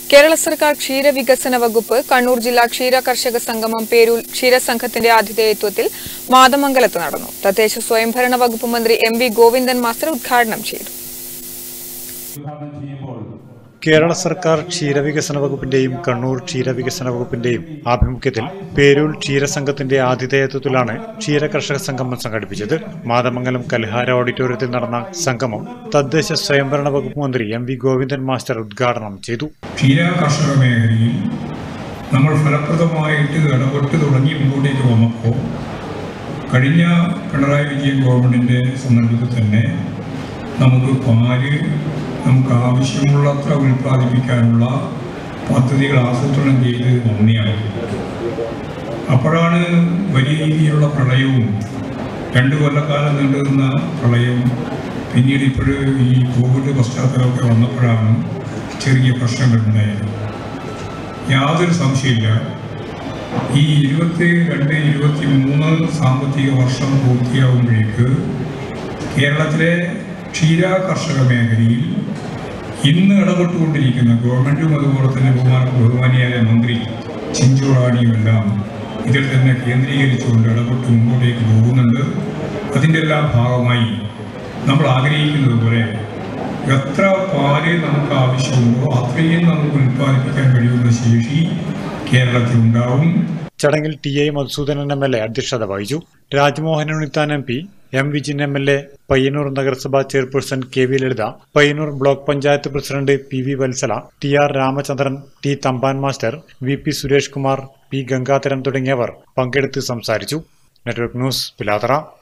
കേരള സർക്കാർ ക്ഷീരവികസന വകുപ്പ് കണ്ണൂർ ജില്ലാ ക്ഷീര കർഷക സംഗമം പേരൂർ ക്ഷീരസംഘത്തിന്റെ ആതിഥേയത്വത്തിൽ മാതമംഗലത്ത് നടന്നു തദ്ദേശ സ്വയംഭരണ വകുപ്പ് മന്ത്രി എം വി ഗോവിന്ദൻ മാസ്റ്റർ ഉദ്ഘാടനം ചെയ്തു ഉദ്ഘാടനം ചെയ്യുമ്പോൾ കേരള സർക്കാർ ക്ഷീരവികസന വകുപ്പിന്റെയും കണ്ണൂർ ക്ഷീരവികസന വകുപ്പിന്റെയും ആഭിമുഖ്യത്തിൽ പേരൂർ ക്ഷീരസംഘത്തിന്റെ ആതിഥേയത്വത്തിലാണ് ക്ഷീര കർഷക സംഗമം സംഘടിപ്പിച്ചത് മാതമംഗലം കൽഹാര ഓഡിറ്റോറിയത്തിൽ നടന്ന സംഗമം തദ്ദേശ സ്വയംഭരണ വകുപ്പ് മന്ത്രി എം വി ഗോവിന്ദൻ മാസ്റ്റർ ഉദ്ഘാടനം ചെയ്തു ക്ഷീര കർഷക മേഖലയിൽ നമ്മൾ ഫലപ്രദമായിട്ട് ഇടപെട്ട് തുടങ്ങി മുമ്പോട്ടേക്ക് വന്നപ്പോൾ കഴിഞ്ഞ പിണറായി വിജയൻ ഗവൺമെൻറ്റിൻ്റെ സന്ദർഭത്തിൽ തന്നെ നമുക്ക് പാല് നമുക്ക് ആവശ്യമുള്ളത്ര ഉൽപ്പാദിപ്പിക്കാനുള്ള പദ്ധതികൾ ആസൂത്രണം ചെയ്ത് നന്ദിയാണ് അപ്പോഴാണ് വലിയ രീതിയിലുള്ള പ്രളയവും രണ്ട് കൊല്ലക്കാലം നീണ്ടുനിന്ന പ്രളയവും പിന്നീട് ഇപ്പോൾ ഈ കോവിഡ് പശ്ചാത്തലമൊക്കെ വന്നപ്പോഴാണ് ചെറിയ പ്രശ്നങ്ങൾ ഉണ്ടായത് യാതൊരു സംശയമില്ല ഈ ഇരുപത്തി രണ്ട് ഇരുപത്തി മൂന്ന് സാമ്പത്തിക വർഷം പൂർത്തിയാകുമ്പോഴേക്ക് കേരളത്തിലെ ക്ഷീര കർഷക മേഖലയിൽ ഇന്ന് ഇടപെട്ടുകൊണ്ടിരിക്കുന്ന ഗവൺമെൻറ്റും അതുപോലെ തന്നെ ബഹുമാന ബഹുമാനിയായ മന്ത്രി ചിഞ്ചുറാണിയും എല്ലാം ഇതിൽ തന്നെ കേന്ദ്രീകരിച്ചുകൊണ്ട് ഇടപെട്ട് മുമ്പോട്ടേക്ക് പോകുന്നുണ്ട് അതിൻ്റെ എല്ലാം ഭാഗമായി നമ്മൾ ആഗ്രഹിക്കുന്നത് പോലെ എത്ര പാല് നമുക്ക് ആവശ്യമുണ്ടോ അത്രയും നമുക്ക് ഉൽപ്പാദിപ്പിക്കാൻ കഴിയുന്ന ശേഷി കേരളത്തിലുണ്ടാവും ചടങ്ങിൽ T I Madhusoodanan M L A അധ്യക്ഷത വഹിച്ചു Rajmohan Unnithan M P M Vijin M L A Payyanur നഗരസഭാ chairperson K V Lalitha Payyanur block panchayat president P V Vatsala T R Ramachandran T Thampan master V P Suresh Kumar P Gangadharan തുടങ്ങിയവർ പങ്കെടുത്ത് സംസാരിച്ചു നെറ്റ്വർക്ക് ന്യൂസ് പിലാതറ